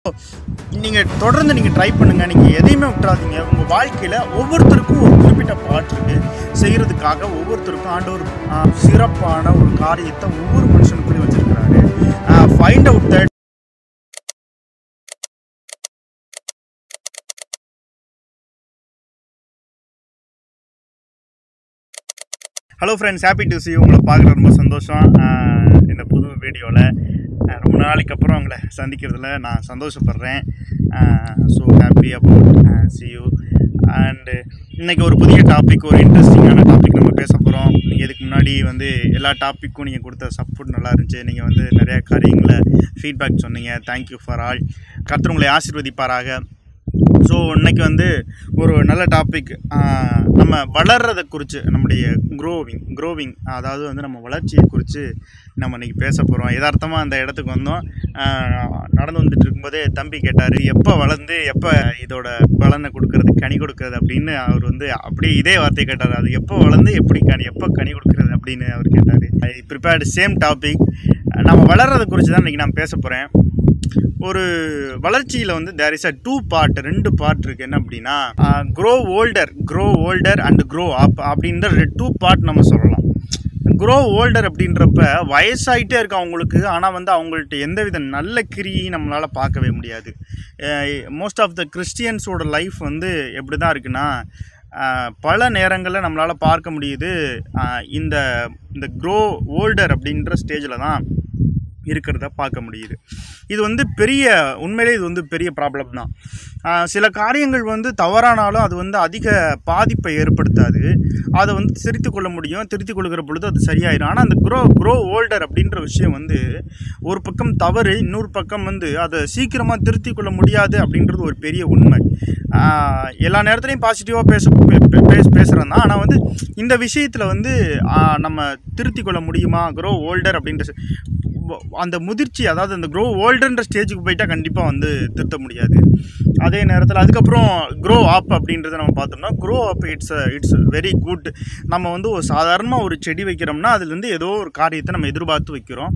நீங்கள் தொடர்ந்து நீங்கள் ட்ரை பண்ணுங்கள் நீங்கள் எதையுமே விட்டுறாதீங்க உங்கள் வாழ்க்கையில் ஒவ்வொருத்தருக்கும் ஒரு குறிப்பிட்ட பாட்டு இருக்குது செய்கிறதுக்காக ஒவ்வொருத்தருக்கும் ஆண்டவர் ஆ, சிறப்பான ஒரு காரியத்தை ஒவ்வொரு மனுஷனுக்குள்ளேயும் வச்சுருக்கிறாரு find out that hello friends happy to see you. உங்களை பார்க்குற ரொம்ப சந்தோஷம் ஆஹ் இந்த புது வீடியோவில் ரொம்ப நாளைக்கு அப்புறம் உங்களை சந்திக்கிறதுல நான் சந்தோஷப்படுறேன் so happy about see you and இன்னைக்கு ஒரு புதிய டாபிக் ஒரு இன்ட்ரெஸ்டிங்கான டாபிக் நம்ம பேச போகிறோம் நீங்கள் இதுக்கு முன்னாடி வந்து எல்லா டாப்பிக்கும் நீங்கள் கொடுத்த சப்போர்ட் நல்லா இருந்துச்சு நீங்கள் வந்து நிறைய காரியங்களை ஃபீட்பேக் சொன்னீங்க தேங்க்யூ ஃபார் ஆல் கர்த்தர் உங்களை ஆசீர்வதிப்பாராக ஸோ இன்னைக்கு வந்து ஒரு நல்ல டாபிக் நம்ம வளர்றதை குறித்து நம்முடைய க்ரோவிங் க்ரோவிங் அதாவது வந்து நம்ம வளர்ச்சியை குறித்து நம்ம இன்னைக்கு பேச போகிறோம் யதார்த்தமாக அந்த இடத்துக்கு வந்தோம் ஆஹ் நடந்து வந்துட்டு இருக்கும்போதே தம்பி கேட்டார் எப்போ வளர்ந்து எப்போ இதோட பலனை கொடுக்கறது கனி கொடுக்கறது அப்படின்னு அவர் வந்து அப்படியே இதே வார்த்தையை கேட்டார் அது எப்போ வளர்ந்து எப்படி கனி எப்போ கனி கொடுக்கறது அப்படின்னு அவர் கேட்டார் ஐ ப்ரிப்பேர்டு சேம் டாபிக் நம்ம வளர்றதை குறித்து தான் இன்றைக்கி நான் பேச போகிறேன் ஒரு வளர்ச்சியில் வந்து there is a two part ரெண்டு பார்ட் இருக்குது என்ன அப்படின்னா grow older grow older and grow up அப்படின்ற டூ பார்ட் நம்ம சொல்லலாம் க்ரோ ஓல்டர் அப்படின்றப்ப வயசாயிட்டே இருக்கு அவங்களுக்கு ஆனால் வந்து அவங்கள்ட்ட எந்தவித நல்ல கிரியும் நம்மளால் பார்க்கவே முடியாது மோஸ்ட் ஆஃப் த கிறிஸ்டியன்ஸோட லைஃப் வந்து எப்படி தான் இருக்குன்னா அஹ், பல நேரங்களில் நம்மளால் பார்க்க முடியுது அஹ், இந்த இந்த க்ரோ ஓல்டர் அப்படின்ற ஸ்டேஜில் தான் இருக்கிறத பார்க்க முடியுது இது வந்து பெரிய உண்மையிலே இது வந்து பெரிய ப்ராப்ளம் தான் ஆஹ் சில காரியங்கள் வந்து தவறானாலும் அது வந்து அதிக பாதிப்பை ஏற்படுத்தாது அதை வந்து திருத்திக் கொள்ள முடியும் திருத்திக் கொள்கிற பொழுது அது சரியாயிடும் ஆனால் அந்த க்ரோ க்ரோ ஓல்டர் அப்படின்ற விஷயம் வந்து ஒரு பக்கம் தவறு இன்னொரு பக்கம் வந்து அதை சீக்கிரமாக திருத்திக் கொள்ள முடியாது அப்படின்றது ஒரு பெரிய உண்மை ஆஹ் எல்லா நேரத்துலையும் பாசிட்டிவாக பேச பே- பே- பேச பேசுகிறேன் தான் ஆனால் வந்து இந்த விஷயத்தில் வந்து ஆஹ் நம்ம திருத்திக் கொள்ள முடியுமா க்ரோ ஓல்டர் அப்படின்ற ச- வ- அந்த முதிர்ச்சி அதாவது அந்த க்ரோ ஓல்டுன்ற ஸ்டேஜுக்கு போயிட்டால் கண்டிப்பாக வந்து திருத்த முடியாது அதே நேரத்தில் அதுக்கப்புறம் க்ரோ அப் அப்படின்றத நம்ம பார்த்தோம்னா grow up it's it's very good நம்ம வந்து ஒரு சாதாரணமாக ஒரு செடி வைக்கிறோம்னா அதுலேருந்து ஏதோ ஒரு காரியத்தை நம்ம எதிர்பார்த்து வைக்கிறோம்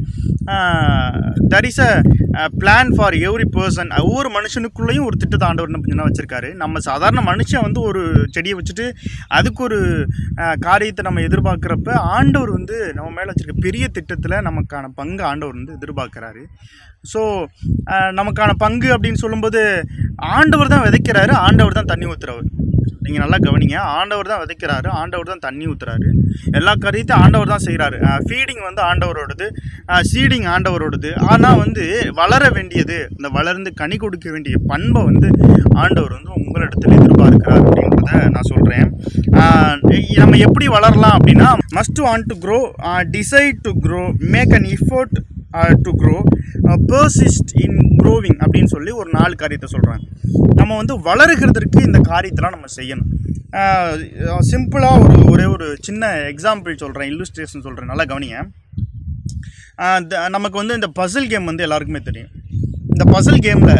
there is a plan for every person ஒவ்வொரு மனுஷனுக்குள்ளேயும் ஒரு திட்டத்தை ஆண்டவர் என்ன பண்ணி வச்சுருக்காரு நம்ம சாதாரண மனுஷன் வந்து ஒரு செடியை வச்சுட்டு அதுக்கு ஒரு அஹ், காரியத்தை நம்ம எதிர்பார்க்குறப்ப ஆண்டவர் வந்து நம்ம மேலே வச்சிருக்க பெரிய திட்டத்தில் நமக்கான பங்கு ஆண்டவர் வந்து எதிர்பார்க்குறாரு ஸோ நமக்கான பங்கு அப்படின்னு சொல்லும்போது ஆண்டவர் தான் விதைக்கிறாரு ஆண்டவர் தான் தண்ணி ஊற்றுறவர் நீங்கள் நல்லா கவனிங்க ஆண்டவர் தான் விதைக்கிறாரு ஆண்டவர் தான் தண்ணி ஊற்றுறாரு எல்லா காரியத்தையும் ஆண்டவர் தான் செய்கிறாரு ஃபீடிங் வந்து ஆண்டவரோடது சீடிங் ஆண்டவரோடது ஆனால் வந்து வளர வேண்டியது இந்த வளர்ந்து கனி கொடுக்க வேண்டிய பண்பை வந்து ஆண்டவர் வந்து உங்களிடத்தில் எதிர்பார்க்கிறார் அப்படின்றத நான் சொல்கிறேன் நம்ம எப்படி வளரலாம் அப்படின்னா must want to grow decide to grow make an effort to grow persist in growing அப்படின்னு சொல்லி ஒரு நாலு காரியத்தை சொல்கிறாங்க நம்ம வந்து வளருகிறதுக்கு இந்த காரியத்தெல்லாம் நம்ம செய்யணும் சிம்பிளாக ஒரு ஒரே ஒரு சின்ன எக்ஸாம்பிள் சொல்கிறேன் இல்லுஸ்ட்ரேஷன் சொல்கிறேன் நல்லா கவனிங்க ஆஹ் த- நமக்கு வந்து இந்த பசில் கேம் வந்து எல்லாருக்குமே தெரியும் இந்த பசில் கேமில்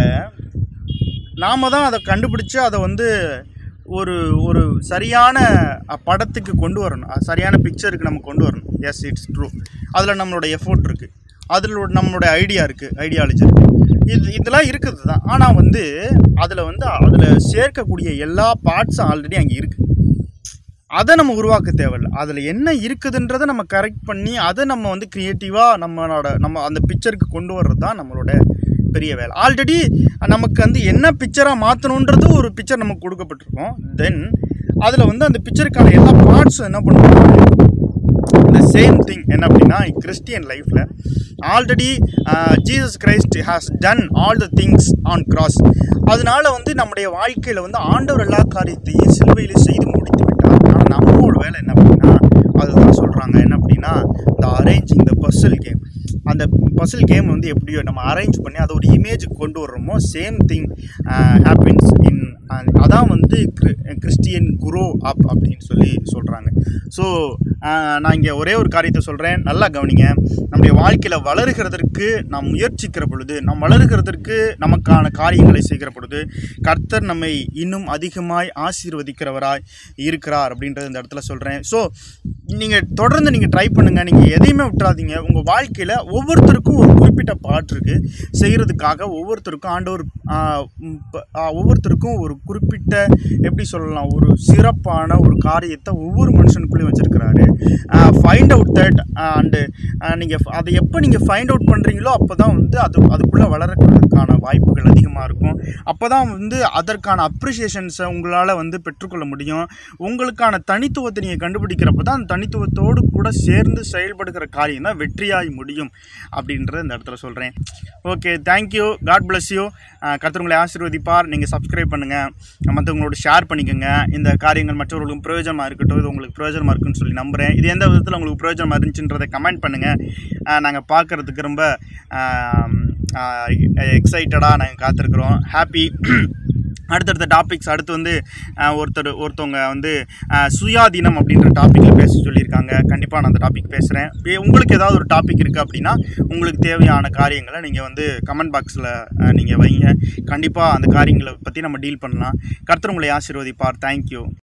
நாம் தான் அதை கண்டுபிடிச்சு அதை வந்து ஒரு ஒரு சரியான அஹ், படத்துக்கு கொண்டு வரணும் அஹ், சரியான பிக்சருக்கு நம்ம கொண்டு வரணும் எஸ் இட்ஸ் ட்ரூ அதில் நம்மளோட எஃபோர்ட் இருக்குது அதில் நம்மளோட ஐடியா இருக்குது ஐடியாலஜி இருக்குது இது இதெல்லாம் இருக்குது தான் ஆனால் வந்து அதில் வந்து அதில் சேர்க்கக்கூடிய எல்லா பார்ட்ஸும் ஆல்ரெடி அங்கே இருக்குது அதை நம்ம உருவாக்க தேவையில்ல அதில் என்ன இருக்குதுன்றதை நம்ம கரெக்ட் பண்ணி அதை நம்ம வந்து க்ரியேட்டிவாக நம்மளோட நம்ம அந்த பிக்சருக்கு கொண்டு வர்றது தான் நம்மளோட பெரிய வேலை ஆல்ரெடி நமக்கு வந்து என்ன பிக்சராக மாற்றணுன்றது ஒரு பிக்சர் நமக்கு கொடுக்கப்பட்டிருக்கோம் தென் அதில் வந்து அந்த பிக்சருக்கான எல்லா பார்ட்ஸும் என்ன பண்ணுவோம் இந்த சேம் திங் என்ன அப்படின்னா கிறிஸ்டியன் லைஃப்பில் already Jesus Christ has done all the things on cross அதனால வந்து நம்முடைய வாழ்க்கையில் வந்து ஆண்டவர் எல்லா காரியத்தையும் சிலுவையில் செய்து முடித்து விட்டார் ஆனால் நம்மளோட வேலை என்ன அப்படின்னா அதுதான் சொல்கிறாங்க என்ன அப்படின்னா இந்த அரேஞ்சிங் த பர்சல் கேம் அந்த பசில் கேம் வந்து எப்படியோ நம்ம அரேஞ்ச் பண்ணி அதை ஒரு இமேஜுக்கு கொண்டு வர்றோமோ சேம் திங் ஹேப்பன்ஸ் இன் அதான் வந்து கிறிஸ்டியன் குரோ அப் அப்படின்னு சொல்லி சொல்கிறாங்க ஸோ நான் இங்கே ஒரே ஒரு காரியத்தை சொல்கிறேன் நல்லா கவனிங்க நம்முடைய வாழ்க்கையில் வளருகிறதற்கு நாம் முயற்சிக்கிற பொழுது நாம் வளருகிறதற்கு நமக்கான காரியங்களை செய்கிற பொழுது கர்த்தர் நம்மை இன்னும் அதிகமாய் ஆசீர்வதிக்கிறவராய் இருக்கிறார் அப்படின்றது இந்த இடத்துல சொல்கிறேன் ஸோ நீங்கள் தொடர்ந்து நீங்கள் ட்ரை பண்ணுங்கள் நீங்கள் எதையுமே விட்டுறாதீங்க உங்கள் வாழ்க்கையில் ஒவ்வொருத்தருக்கும் ஒரு குறிப்பிட்ட குறிப்பிட்ட பாட்டு இருக்குது செய்கிறதுக்காக ஒவ்வொருத்தருக்கும் ஆண்டவர் ஆஹ், ம், ப- ஆஹ், ஒவ்வொருத்தருக்கும் ஒரு குறிப்பிட்ட எப்படி சொல்லலாம் ஒரு சிறப்பான ஒரு காரியத்தை ஒவ்வொரு மனுஷனுக்குள்ளேயும் வச்சுருக்கிறாரு ஃபைண்ட் அவுட் தட் அண்டு நீங்கள் அதை எப்போ நீங்கள் ஃபைண்ட் அவுட் பண்ணுறீங்களோ அப்போ தான் வந்து அது அதுக்குள்ளே வளர்கிறதுக்கான வாய்ப்புகள் அதிகமாக இருக்கும் அப்போ தான் வந்து அதற்கான அப்ரிஷியேஷன்ஸை உங்களால் வந்து பெற்றுக்கொள்ள முடியும் உங்களுக்கான தனித்துவத்தை நீங்கள் கண்டுபிடிக்கிறப்ப தான் அந்த தனித்துவத்தோடு கூட சேர்ந்து செயல்படுகிற காரியம் தான் வெற்றியாய் முடியும் அப்படின்றத இந்த இடத்துல சொல்கிறேன் okay thank you God bless you கர்த்தர் உங்களை ஆசீர்வதிப்பார் நீங்கள் சப்ஸ்கிரைப் பண்ணுங்கள் மற்றவங்களோட ஷேர் பண்ணிக்கோங்க இந்த காரியங்கள் மற்றவர்களுக்கும் பிரயோஜனமாக இருக்கட்டும் இது உங்களுக்கு பிரயோஜனமாக இருக்குன்னு சொல்லி நம்புகிறேன் இது எந்த விதத்தில் உங்களுக்கு பிரயோஜனமாக இருந்துச்சுன்றதை கமெண்ட் பண்ணுங்கள் நாங்கள் பார்க்குறதுக்கு ரொம்ப எக்ஸைட்டடாக நாங்கள் காத்திருக்கிறோம் ஹாப்பி அடுத்தடுத்த டாபிக்ஸ் அடுத்து வந்து ஆஹ், ஒருத்தர் ஒருத்தவங்க வந்து ஆஹ், சுயாதீனம் அப்படின்ற டாப்பிக்கில் பேச சொல்லியிருக்காங்க கண்டிப்பாக நான் அந்த டாபிக் பேசுகிறேன் உங்களுக்கு ஏதாவது ஒரு டாபிக் இருக்குது அப்படின்னா உங்களுக்கு தேவையான காரியங்களை நீங்கள் வந்து கமெண்ட் பாக்ஸில் நீங்கள் வைங்க கண்டிப்பாக அந்த காரியங்களை பற்றி நம்ம டீல் பண்ணலாம் கர்த்தர் உங்களை ஆசீர்வதிப்பார் தேங்க்யூ